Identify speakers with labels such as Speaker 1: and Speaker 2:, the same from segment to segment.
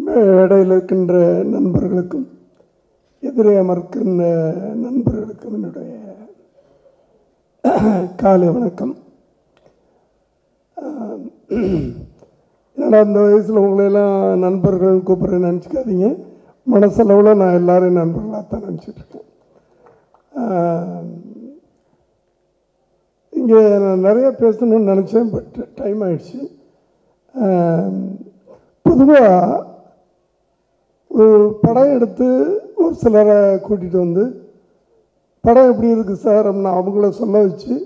Speaker 1: மேடையில் இருக்கின்ற நண்பர்களுக்கும் எதிரே அமர்க்கின்ற நண்பர்களுக்கும் என்னுடைய காலை வணக்கம் ஆஹ், என்னடா இந்த வயசில் உங்களையெல்லாம் நண்பர்கள் கூப்பிட்றேன்னு நினச்சிக்காதீங்க மனசளவில் நான் எல்லாரையும் நண்பர்களாக தான் நினச்சிட்ருக்கேன் இங்கே நான் நிறைய பேசணும்னு நினச்சேன் பட் டைம் ஆயிடுச்சு பொதுவாக ஒரு படம் எடுத்து ஒரு சிலரை கூட்டிகிட்டு வந்து படம் எப்படி இருக்குது சார் அப்படின்னு அவங்கள சொல்ல வச்சு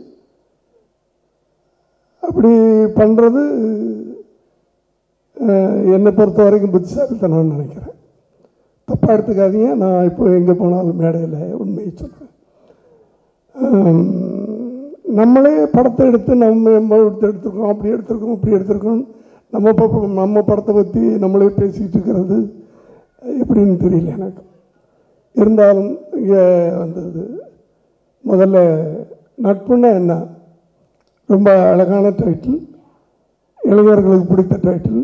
Speaker 1: அப்படி பண்ணுறது என்னை பொறுத்த வரைக்கும் புத்திசாலித்தனம்னு நினைக்கிறேன் தப்பாக எடுத்துக்காதீங்க நான் இப்போ எங்கே போனாலும் மேடையில் உண்மையை சொல்கிறேன் நம்மளே படத்தை எடுத்து நம்ம நம்ம எடுத்து எடுத்திருக்கோம் அப்படி எடுத்திருக்கோம் இப்படி எடுத்திருக்கோம் நம்ம ப- நம்ம படத்தை பற்றி நம்மளே பேசிக்கிட்டு இருக்கிறது எப்படின்னு தெரியல எனக்கு இருந்தாலும் இங்கே வந்தது முதல்ல நட்புன்னா என்ன ரொம்ப அழகான டைட்டில் இளைஞர்களுக்கு பிடித்த டைட்டில்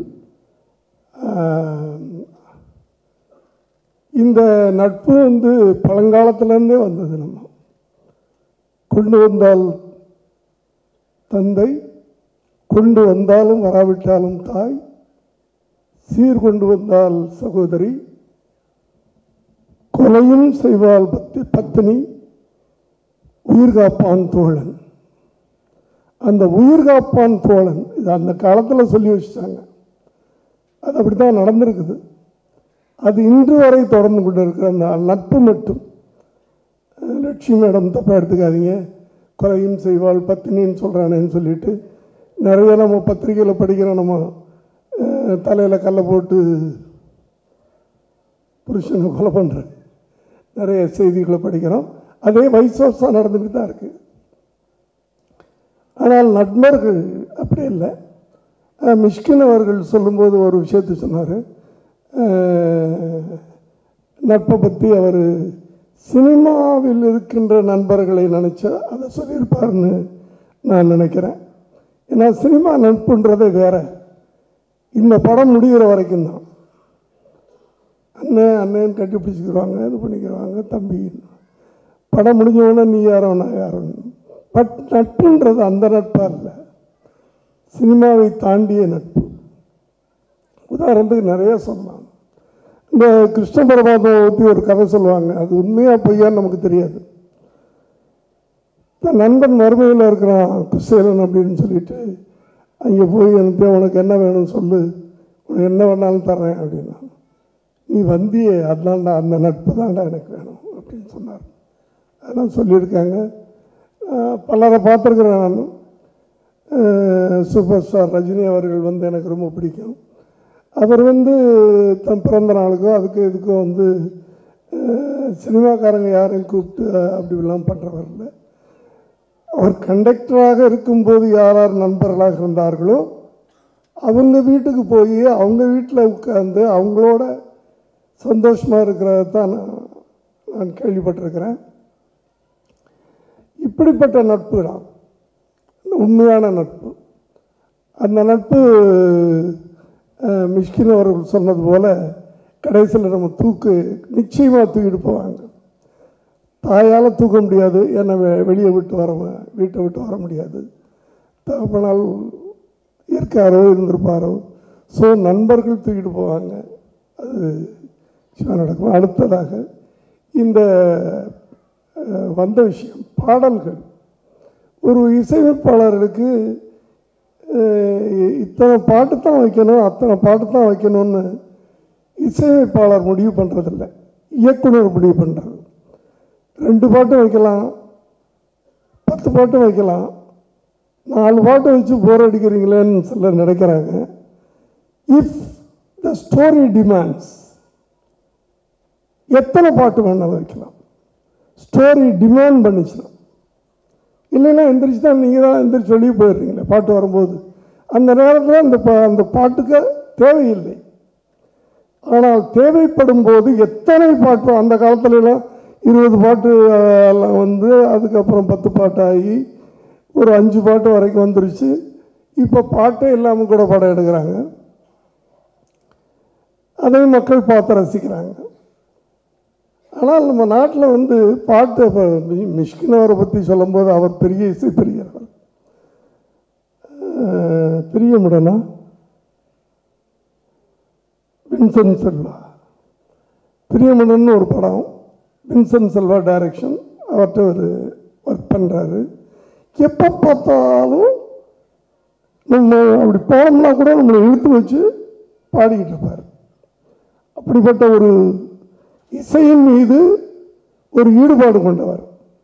Speaker 1: இந்த நட்பு வந்து பழங்காலத்துலேருந்தே வந்தது நம்ம கொண்டு வந்தால் தந்தை கொண்டு வந்தாலும் வராவிட்டாலும் தாய் சீர் கொண்டு வந்தால் சகோதரி கொலையும் செய்வாள் பத்தி பத்தினி உயிர் காப்பான் தோழன் அந்த உயிர் காப்பான் தோழன் இது அந்த காலத்தில் சொல்லி வச்சுட்டாங்க அது அப்படி தான் நடந்திருக்குது அது இன்று வரை தொடர்ந்து கொண்டு இருக்கிற அந்த நட்பு மட்டும் அஹ், லட்சுமி மேடம் தப்பாக எடுத்துக்காதீங்க கொலையும் செய்வாள் பத்தினின்னு சொல்கிறானேன்னு சொல்லிட்டு நிறைய நம்ம பத்திரிக்கையில் படிக்கிறோம் நம்ம தலையில் கல்லை போட்டு புருஷனை கொலை பண்ணுற நிறைய செய்திகளை படிக்கிறோம் அதே வயசு வருஷம் நடந்துக்கிட்டு தான் இருக்குது ஆனால் நண்பர்கள் அப்படி இல்லை அஹ், மிஷ்கின் அவர்கள் சொல்லும்போது ஒரு விஷயத்தை சொன்னார் நட்பை பற்றி அவர் சினிமாவில் இருக்கின்ற நண்பர்களை நினச்சா அதை சொல்லியிருப்பார்னு நான் நினைக்கிறேன் ஏன்னா சினிமா நட்புன்றதே வேற இந்த படம் முடிகிற வரைக்கும் தான் அண்ணன் அண்ணன் கட்டி பிடிச்சிக்கிறாங்க இது பண்ணிக்கிறாங்க தம்பி படம் முடிஞ்ச உடனே நீ யாரோ நான் யாரோ பட் நட்புன்றது அந்த நட்பாக இல்லை சினிமாவை தாண்டிய நட்பு உதாரணத்துக்கு நிறைய சொல்லலாம் இந்த கிருஷ்ண பரமாத்மாவை பற்றி ஒரு கதை சொல்லுவாங்க அது உண்மையாக பொய்யான்னு நமக்கு தெரியாது தன் நண்பன் வறுமையில் இருக்கிறான் குசேலன் அப்படின்னு சொல்லிட்டு அங்கே போய் எனக்கு உனக்கு என்ன வேணும்னு சொல்லு உனக்கு என்ன வேணாலும் தர்றேன் அப்படின்னா நீ வந்தியே அதனால அந்த நட்பு தான்டா எனக்கு வேணும் அப்படின்னு சொன்னார் அதெல்லாம் சொல்லியிருக்காங்க அஹ் பலரை பார்த்துருக்குறேன் நான் அஹ் சூப்பர் ஸ்டார் ரஜினி அவர்கள் வந்து எனக்கு ரொம்ப பிடிக்கும் அவர் வந்து தன் பிறந்த நாளுக்கோ அதுக்கு இதுக்கோ வந்து அஹ் சினிமாக்காரங்க யாரையும் கூப்பிட்டு அப்படிலாம் பண்ணுறவர் இல்லை அவர் கண்டக்டராக இருக்கும்போது யார் யார் நண்பர்களாக இருந்தார்களோ அவங்க வீட்டுக்கு போய் அவங்க வீட்டில் உட்கார்ந்து அவங்களோட சந்தோஷமாக இருக்கிறத தான் நான் நான் கேள்விப்பட்டிருக்கிறேன் இப்படிப்பட்ட நட்பு தான் உண்மையான நட்பு அந்த நட்பு அஹ், மிஷ்கின் அவர்கள் சொன்னது போல் கடைசியில் நம்ம தூக்கு நிச்சயமாக தூக்கிட்டு போவாங்க தாயால் தூக்க முடியாது என்னை வெ- வெளியே விட்டு வர வீட்டை விட்டு வர முடியாது தகப்பனால் இருக்காரோ இருந்திருப்பாரோ ஸோ நண்பர்கள் தூக்கிட்டு போவாங்க அது சிவா நடக்கும் அடுத்ததாக இந்த அஹ், வந்த விஷயம் பாடல்கள் ஒரு இசையமைப்பாளருக்கு அஹ், இத்தனை பாட்டு தான் வைக்கணும் அத்தனை பாட்டு தான் வைக்கணும்னு இசையமைப்பாளர் முடிவு பண்ணுறதில்ல இயக்குனர் முடிவு பண்ணுறது ரெண்டு பாட்டும் வைக்கலாம் பத்து பாட்டும் வைக்கலாம் நாலு பாட்டு வச்சு போர் அடிக்கிறீங்களேன்னு சிலர் நினைக்கிறாங்க இஃப் த ஸ்டோரி டிமாண்ட்ஸ் எத்தனை பாட்டு வேணாலும் வைக்கலாம் ஸ்டோரி டிமாண்ட் பண்ணுச்சுன்னா இல்லைன்னா எந்திரிச்சு தான் நீங்கள் தான் எந்திரிச்சு வெளியே போயிடுறீங்களே பாட்டு வரும்போது அந்த நேரத்தில் அந்த பா அந்த பாட்டுக்கு தேவையில்லை ஆனால் தேவைப்படும் போது எத்தனை பாட்டு அந்த காலத்துலலாம் இருபது பாட்டு அஹ், எல்லாம் வந்து அதுக்கப்புறம் பத்து பாட்டாகி ஒரு அஞ்சு பாட்டு வரைக்கும் வந்துருச்சு இப்போ பாட்டே இல்லாமல் கூட படம் எடுக்கிறாங்க அதையும் மக்கள் பார்த்து ரசிக்கிறாங்க ஆனால் நம்ம நாட்டில் வந்து பாட்டு இப்போ மிஷ்கின் அவரை பற்றி சொல்லும்போது அவர் பெரிய இசை பெரியவர் பிரியமுடனா வின்சென்ட் செல்வா பிரியமுடன் ஒரு படம் வின்சென்ட் செல்வா டைரக்ஷன் அவர்கிட்ட ஒரு ஒர்க் பண்ணுறாரு எப்போ பார்த்தாலும் நம்ம அப்படி போனோம்னா கூட நம்மளை இழுத்து வச்சு பாடிக்கிட்டு இருப்பார் அப்படிப்பட்ட ஒரு இசையின் மீது ஒரு ஈடுபாடு கொண்டவர்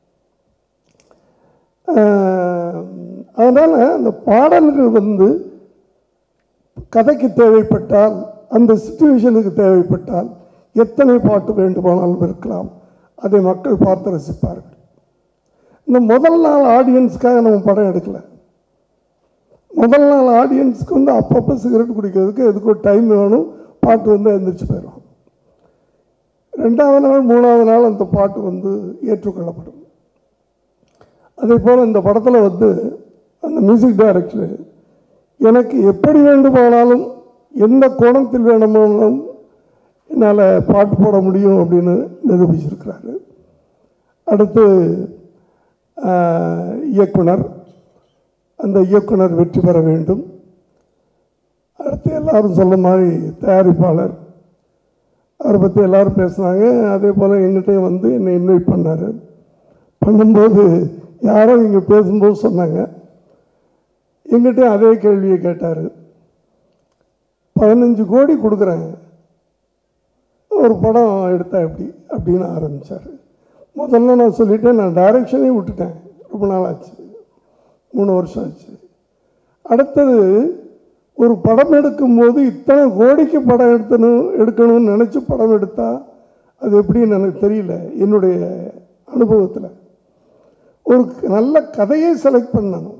Speaker 1: அதனால் அந்த பாடல்கள் வந்து கதைக்கு தேவைப்பட்டால் அந்த சுச்சுவேஷனுக்கு தேவைப்பட்டால் எத்தனை பாட்டு வேண்டுமானாலும் இருக்கலாம் அதை மக்கள் பார்த்து ரசிப்பார்கள் இந்த முதல் நாள் ஆடியன்ஸ்க்காக நம்ம படம் எடுக்கலை முதல் நாள் ஆடியன்ஸ்க்கு வந்து அப்பப்போ சிகரெட் குடிக்கிறதுக்கு எதுக்கு ஒரு டைம் வேணும் பாட்டு வந்து எழுந்திரிச்சு போயிடும் ரெண்டாவது நாள் மூணாவது நாள் அந்த பாட்டு வந்து ஏற்றுக்கொள்ளப்படும் அதே போல் இந்த படத்தில் வந்து அந்த மியூசிக் டைரக்டர் எனக்கு எப்படி வேண்டுமானாலும் எந்த கோணத்தில் வேணுமானாலும் என்னால் பாட்டு போட முடியும் அப்படின்னு நிரூபிச்சிருக்கிறாரு அடுத்து ஆஹ், இயக்குனர் அந்த இயக்குனர் வெற்றி பெற வேண்டும் அடுத்து எல்லாரும் சொல்ல மாதிரி தயாரிப்பாளர் அவரை பற்றி எல்லாரும் பேசுனாங்க அதே போல் எங்கிட்டையும் வந்து என்னை இன்வைட் பண்ணார் பண்ணும்போது யாரோ இங்கே பேசும்போது சொன்னாங்க எங்கிட்டையும் அதே கேள்வியை கேட்டார் பதினஞ்சு கோடி கொடுக்குறேன் ஒரு படம் எடுத்தா எப்படி அப்படின்னு ஆரம்பித்தார் முதல்ல நான் சொல்லிட்டேன் நான் டைரக்ஷனே விட்டுட்டேன் ரொம்ப நாள் ஆச்சு மூணு வருஷம் ஆச்சு அடுத்தது ஒரு படம் எடுக்கும்போது இத்தனை கோடிக்கு படம் எடுத்தணும் எடுக்கணும்னு நினச்சி படம் எடுத்தா அது எப்படின்னு எனக்கு தெரியல என்னுடைய அனுபவத்தில் ஒரு நல்ல கதையை செலக்ட் பண்ணணும்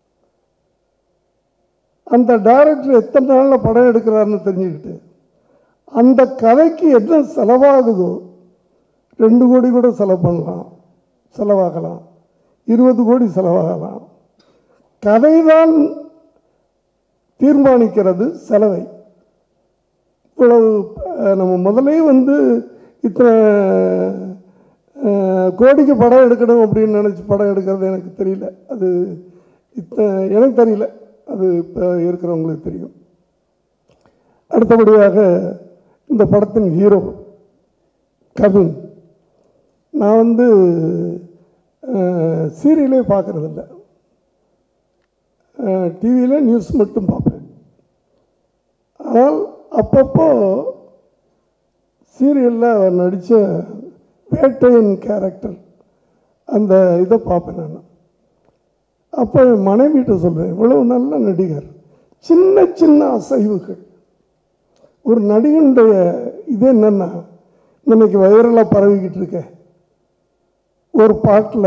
Speaker 1: அந்த டைரக்டர் எத்தனை நாளில் படம் எடுக்கிறாருன்னு தெரிஞ்சுக்கிட்டு அந்த கதைக்கு என்ன செலவாகுதோ ரெண்டு கோடி கூட செலவு பண்ணலாம் செலவாகலாம் இருபது கோடி செலவாகலாம் கதை தான் தீர்மானிக்கிறது செலவை இவ்வளவு அஹ், நம்ம முதலே வந்து இத்தனை அஹ், கோடிக்கு படம் எடுக்கணும் அப்படின்னு நினச்சி படம் எடுக்கிறது எனக்கு தெரியல அது இத்த எனக்கு தெரியல அது இப்போ இருக்கிறவங்களுக்கு தெரியும் அடுத்தபடியாக இந்த படத்தின் ஹீரோ கவின் நான் வந்து சீரியலே பார்க்குறதில்ல டிவியில் நியூஸ் மட்டும் பார்ப்பேன் ஆனால் அப்பப்போ சீரியலில் அவர் நடித்த வேட்டையின் கேரக்டர் அந்த இதை பார்ப்பேன் நான் அப்போ என் மனைவிட்ட சொல்வேன் இவ்வளவு நல்ல நடிகர் சின்ன சின்ன அசைவுகள் ஒரு நடிகனுடைய இது என்னன்னா இன்னைக்கு வைரலாக பரவிக்கிட்டு இருக்க ஒரு பாட்டில்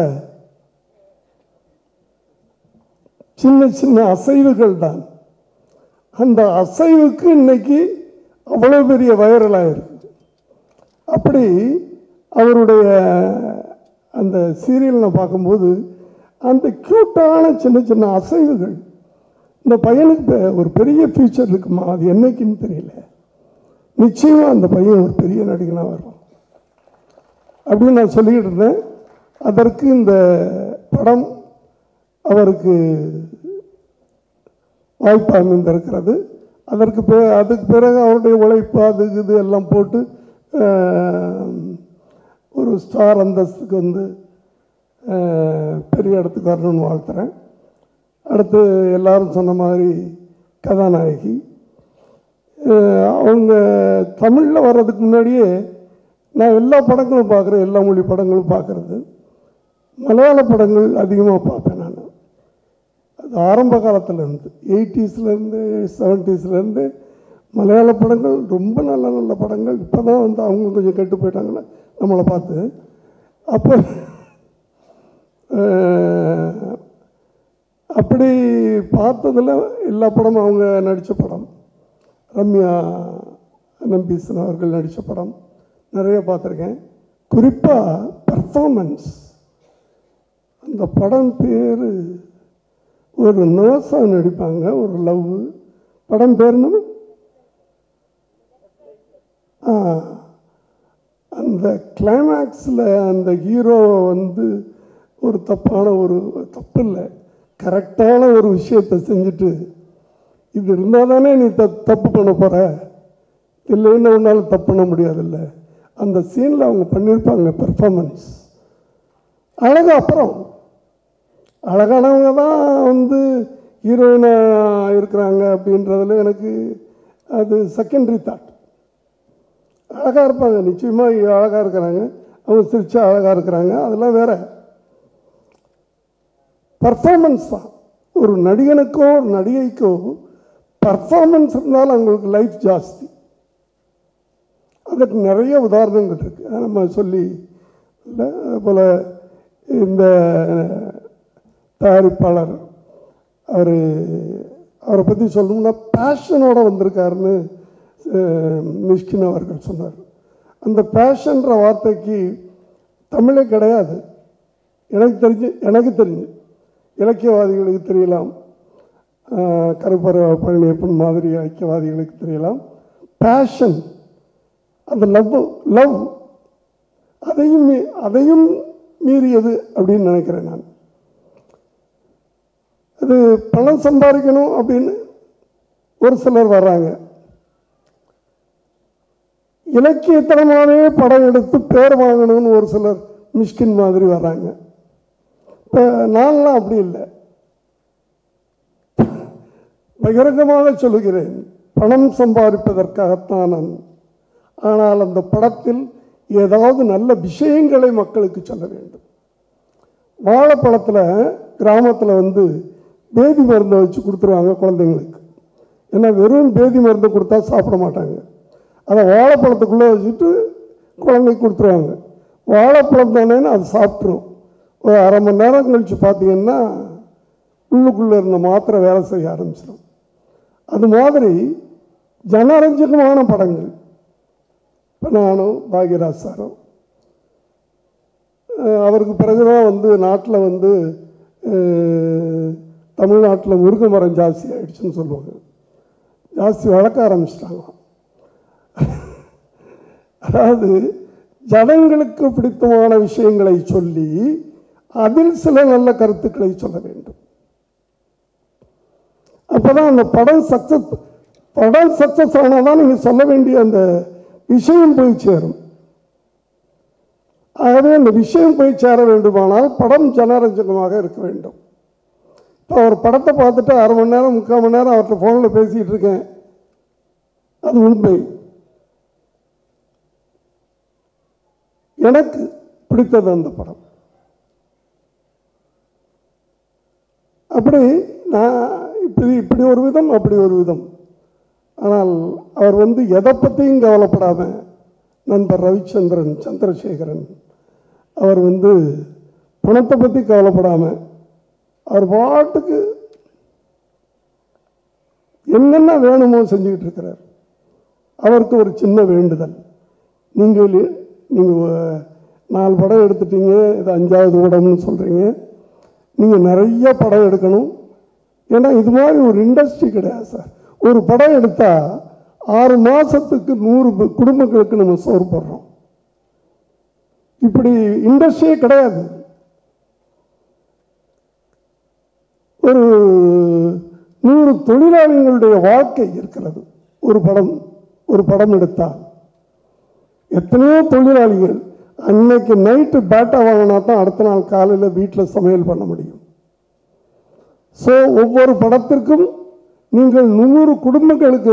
Speaker 1: சின்ன சின்ன அசைவுகள் தான் அந்த அசைவுக்கு இன்னைக்கு அவ்வளோ பெரிய வைரலாக இருக்கு அப்படி அவருடைய அந்த சீரியல் நான் பார்க்கும்போது அந்த க்யூட்டான சின்ன சின்ன அசைவுகள் இந்த பையனுக்கு பெ- ஒரு பெரிய ஃபியூச்சர் இருக்குமா அது என்னைக்குன்னு தெரியல நிச்சயமாக அந்த பையன் ஒரு பெரிய நடிகனாக வரும் அப்படின்னு நான் சொல்லிக்கிட்டு இருந்தேன் அதற்கு இந்த படம் அவருக்கு வாய்ப்பு அமைந்திருக்கிறது அதற்கு பிற அதுக்கு பிறகு அவருடைய உழைப்பு அது இது எல்லாம் போட்டு ஆஹ், ஒரு ஸ்டார் அந்தஸ்துக்கு வந்து ஆஹ், பெரிய இடத்துக்கு வரணும்னு வாழ்த்துறேன் அடுத்து எல்லாரும் சொன்ன மாதிரி கதாநாயகி ஆஹ், அவங்க தமிழில் வர்றதுக்கு முன்னாடியே நான் எல்லா படங்களும் பார்க்குறேன் எல்லா மொழி படங்களும் பார்க்குறது மலையாள படங்கள் அதிகமாக பார்ப்பேன் நான் அது ஆரம்ப காலத்துலேருந்து எயிட்டிஸ்லேருந்து செவன்ட்டீஸ்லேருந்து மலையாள படங்கள் ரொம்ப நல்ல நல்ல படங்கள் இப்போ தான் வந்து அவங்க கொஞ்சம் கெட்டு போயிட்டாங்களே நம்மளை பார்த்து அப்போ அஹ், அப்படி பார்த்ததில் எல்லா படமும் அவங்க நடித்த படம் ரம்யா நம்பீசன் அவர்கள் நடித்த படம் நிறைய பார்த்துருக்கேன் குறிப்பாக பர்ஃபார்மன்ஸ் அந்த படம் பேர் ஒரு நோசா நடிப்பாங்க ஒரு லவ் படம் பேர் என்ன அந்த கிளைமேக்ஸில் அந்த ஹீரோ வந்து ஒரு தப்பான ஒரு தப்பு இல்லை கரெக்டான ஒரு விஷயத்தை செஞ்சுட்டு இது இருந்தால் தானே நீ த தப்பு பண்ண போகிற இல்லைன்னு உன்னால் தப்பு பண்ண முடியாதுல்ல அந்த சீனில் அவங்க பண்ணியிருப்பாங்க பெர்ஃபார்மன்ஸ் அழகு அப்புறம் அழகானவங்க தான் வந்து ஹீரோயினாக இருக்கிறாங்க அப்படின்றதுல எனக்கு அது செகண்டரி தாட் அழகாக இருப்பாங்க நிச்சயமாக அழகாக இருக்கிறாங்க அவங்க சிரிச்சா அழகாக இருக்கிறாங்க அதெல்லாம் வேற பர்ஃபார்மன்ஸ் தான் ஒரு நடிகனுக்கோ ஒரு நடிகைக்கோ பர்ஃபார்மன்ஸ் இருந்தாலும் அவங்களுக்கு லைஃப் ஜாஸ்தி அதுக்கு நிறைய உதாரணங்கள் இருக்குது அதை நம்ம சொல்லி இல்லை போல் இந்த தயாரிப்பாளர் அவர் அவரை பற்றி சொல்லணும்னா பேஷனோட வந்திருக்காருன்னு அஹ், மிஷ்கின் அவர்கள் சொன்னார் அந்த பேஷன்ற வார்த்தைக்கு தமிழே கிடையாது எனக்கு தெரிஞ்சு எனக்கு தெரிஞ்சு இலக்கியவாதிகளுக்கு தெரியலாம் அஹ், கருப்பர பழனியப்பன் மாதிரி இலக்கியவாதிகளுக்கு தெரியலாம் பேஷன் அந்த லவ் லவ் அதையும் மீ- அதையும் மீறியது அப்படின்னு நினைக்கிறேன் நான் அது பணம் சம்பாதிக்கணும் அப்படின்னு ஒரு சிலர் வர்றாங்க இலக்கியத்தனமாகவே படம் எடுத்து பேர் வாங்கணும்னு ஒரு சிலர் மிஷ்கின் மாதிரி வர்றாங்க இப்போ நான்லாம் அப்படி இல்லை பகிரங்கமாக சொல்லுகிறேன் பணம் சம்பாதிப்பதற்காகத்தான் நான் ஆனால் அந்த படத்தில் ஏதாவது நல்ல விஷயங்களை மக்களுக்கு சொல்ல வேண்டும் வாழைப்பழத்தில் கிராமத்தில் வந்து பேதி மருந்தை வச்சு கொடுத்துருவாங்க குழந்தைங்களுக்கு ஏன்னா வெறும் பேதி மருந்து கொடுத்தா சாப்பிட மாட்டாங்க அதை வாழைப்பழத்துக்குள்ளே வச்சுட்டு குழந்தைக்கு கொடுத்துருவாங்க வாழைப்பழம் தானேன்னு அது சாப்பிட்ரும் ஒரு அரை மணி நேரம் கழித்து பார்த்தீங்கன்னா உள்ளுக்குள்ளே இருந்த மாத்திரை வேலை செய்ய ஆரம்பிச்சிடும் அது மாதிரி ஜனரஞ்சகமான படங்கள் இப்போ நானும் பாக்யராஜ் சாரும் அஹ் அவருக்கு பிறகுதான் வந்து நாட்டில் வந்து அஹ், தமிழ்நாட்டில் முருங்கை மரம் ஜாஸ்தி ஆயிடுச்சுன்னு சொல்லுவாங்க ஜாஸ்தி வளர்க்க ஆரம்பிச்சிட்டாங்க அதாவது ஜனங்களுக்கு பிடித்தமான விஷயங்களை சொல்லி அதில் சில நல்ல கருத்துக்களை சொல்ல வேண்டும் அப்பதான் அந்த படம் சக்சஸ் படம் சக்சஸ் ஆனால் தான் நீங்கள் சொல்ல வேண்டிய அந்த விஷயம் போய் சேரும் ஆகவே அந்த விஷயம் போய் சேர வேண்டுமானால் படம் ஜனரஞ்சகமாக இருக்க வேண்டும் இப்போ ஒரு படத்தை பார்த்துட்டு அரை மணி நேரம் முக்கால் மணி நேரம் அவர்கிட்ட ஃபோனில் பேசிகிட்டு இருக்கேன் அது உண்மை எனக்கு பிடித்தது அந்த படம் அப்படி நான் இப்படி இப்படி ஒரு விதம் அப்படி ஒரு விதம் ஆனால் அவர் வந்து எதை பற்றியும் கவலைப்படாம நண்பர் ரவிச்சந்திரன் சந்திரசேகரன் அவர் வந்து பணத்தை பற்றி கவலைப்படாமல் அவர் பாட்டுக்கு என்னென்ன வேணுமோ செஞ்சுக்கிட்டு இருக்கிறார் அவருக்கு ஒரு சின்ன வேண்டுதல் நீங்கள் நீங்கள் நாலு படம் எடுத்துட்டீங்க இது அஞ்சாவது படம்னு சொல்கிறீங்க நீங்கள் நிறைய படம் எடுக்கணும் ஏன்னா இது மாதிரி ஒரு இண்டஸ்ட்ரி கிடையாது சார் ஒரு படம் எடுத்தால் ஆறு மாதத்துக்கு நூறு பு- குடும்பங்களுக்கு நம்ம சோறு போடுறோம் இப்படி இண்டஸ்ட்ரியே கிடையாது ஒரு நூறு தொழிலாளிகளுடைய வாழ்க்கை இருக்கிறது ஒரு படம் ஒரு படம் எடுத்தால் எத்தனையோ தொழிலாளிகள் அன்னைக்கு நைட்டு பேட்டா வாங்கினா தான் அடுத்த நாள் காலையில் வீட்டில் சமையல் பண்ண முடியும் ஸோ ஒவ்வொரு படத்திற்கும் நீங்கள் நூறு குடும்பங்களுக்கு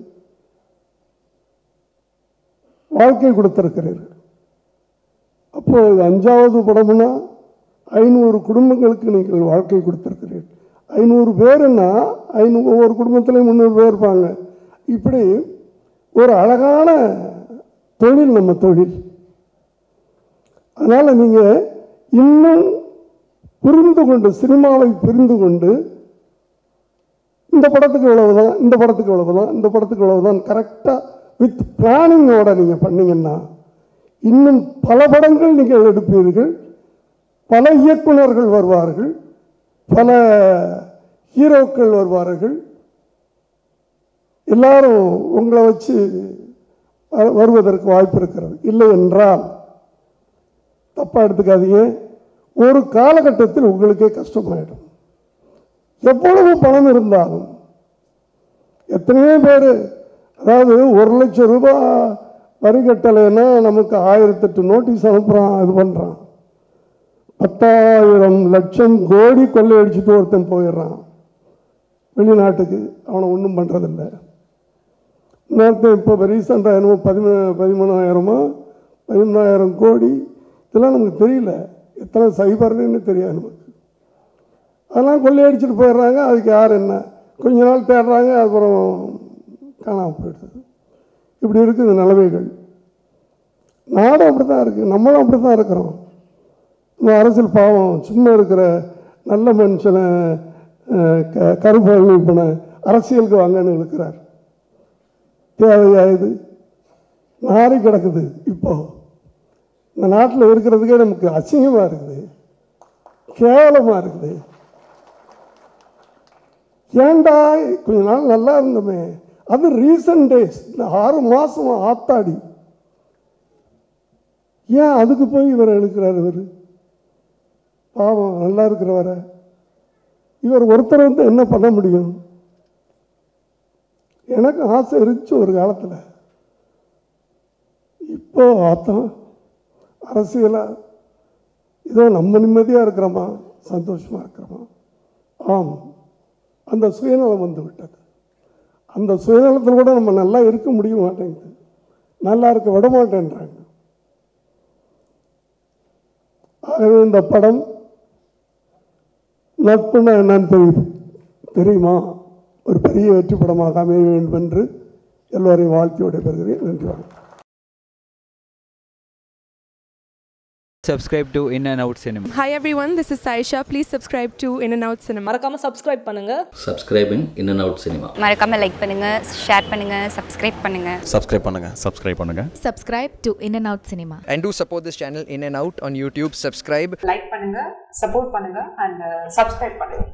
Speaker 1: வாழ்க்கை கொடுத்திருக்கிறீர்கள் அப்போ இது அஞ்சாவது படம்னா ஐநூறு குடும்பங்களுக்கு நீங்கள் வாழ்க்கை கொடுத்திருக்கிறீர்கள் ஐநூறு பேருன்னா ஐநூறு ஒவ்வொரு குடும்பத்திலையும் முந்நூறு பேர் இருப்பாங்க இப்படி ஒரு அழகான தொழில் நம்ம தொழில் அதனால் நீங்கள் இன்னும் புரிந்து கொண்டு சினிமாவை புரிந்து கொண்டு இந்த படத்துக்கு இவ்வளவுதான் இந்த படத்துக்கு இவ்வளவுதான் இந்த படத்துக்கு இவ்வளவுதான் கரெக்டாக வித் பிளானிங்கோட நீங்கள் பண்ணீங்கன்னா இன்னும் பல படங்கள் நீங்கள் எடுப்பீர்கள் பல இயக்குனர்கள் வருவார்கள் பல ஹீரோக்கள் வருவார்கள் எல்லாரும் உங்களை வச்சு வ- வருவதற்கு வாய்ப்பு இருக்கிறது இல்லை என்றால் தப்பாக எடுத்துக்காதீங்க ஒரு காலகட்டத்தில் உங்களுக்கே கஷ்டமாயிடும் எவ்வளவு பணம் இருந்தாலும் எத்தனையோ பேர் அதாவது ஒரு லட்சம் ரூபாய் வரி கட்டலைன்னா நமக்கு ஆயிரத்தெட்டு நோட்டீஸ் அனுப்புகிறான் இது பண்ணுறான் பத்தாயிரம் லட்சம் கோடி கொள்ளையடிச்சிட்டு ஒருத்தன் போயிடுறான் வெளிநாட்டுக்கு அவனை ஒன்றும் பண்ணுறதில்ல இன்னொருத்தன் இப்போ ரீசெண்டாக என்னமோ பதிமூ பதிமூணாயிரமோ பதிமூணாயிரம் கோடி இதெல்லாம் நமக்கு தெரியல எத்தனை சைபர்னு தெரியாது நமக்கு அதெல்லாம் கொள்ளையடிச்சிட்டு போயிடுறாங்க அதுக்கு யார் என்ன கொஞ்ச நாள் தேடுறாங்க அப்புறம் காணாமல் போயிடுது இப்படி இருக்குது நிலைமைகள் நாடும் அப்படி தான் இருக்குது நம்மளும் அப்படி தான் இருக்கிறோம் இந்த அரசியல் பாவம் சும்மா இருக்கிற நல்ல மனுஷனை அஹ், க கருப்பு பண்ண அரசியலுக்கு வாங்கன்னு இழுக்கிறார் தேவையா இது நாரி கிடக்குது இப்போ இந்த நாட்டில் இருக்கிறதுக்கே நமக்கு அசிங்கமாக இருக்குது கேவலமாக இருக்குது ஏன்டா கொஞ்ச நாள் நல்லா இருந்தோமே அது ரீசன்ட் டேஸ் இந்த ஆறு மாதம் ஆத்தாடி ஏன் அதுக்கு போய் இவர் இழுக்கிறார் இவர் பாவம் நல்லா இருக்கிறவரை இவர் ஒருத்தர் வந்து என்ன பண்ண முடியும் எனக்கு ஆசை இருந்துச்சு ஒரு காலத்தில் இப்போ ஆத்தம் அரசியலா இதோ நம்ம நிம்மதியாக இருக்கிறோமா சந்தோஷமாக இருக்கிறோமா ஆம் அந்த சுயநலம் வந்து விட்டது அந்த சுயநலத்தில் கூட நம்ம நல்லா இருக்க முடிய மாட்டேங்குது நல்லா இருக்க விட மாட்டேன்றாங்க ஆகவே இந்த படம் நட்புன்னா என்னன்னு தெரியும் தெரியுமா ஒரு பெரிய வெற்றி படமாக அமைய வேண்டும் என்று எல்லோரையும் வாழ்த்தி விடைபெறுகிறேன் நன்றி வணக்கம்
Speaker 2: subscribe to In and Out Cinema.
Speaker 3: Hi everyone, this is Saisha. Please subscribe to In and Out Cinema.
Speaker 4: மறக்காம சப்ஸ்கிரைப் பண்ணுங்க
Speaker 5: subscribing in and out cinema
Speaker 6: மறக்காம லைக் பண்ணுங்க ஷேர் பண்ணுங்க சப்ஸ்கிரைப் பண்ணுங்க
Speaker 7: சப்ஸ்கிரைப் பண்ணுங்க சப்ஸ்கிரைப் பண்ணுங்க
Speaker 8: subscribe to In and Out Cinema.
Speaker 9: and do support this channel in and out on YouTube. Subscribe
Speaker 10: like பண்ணுங்க support பண்ணுங்க அண்ட் சப்ஸ்கிரைப் பண்ணுங்க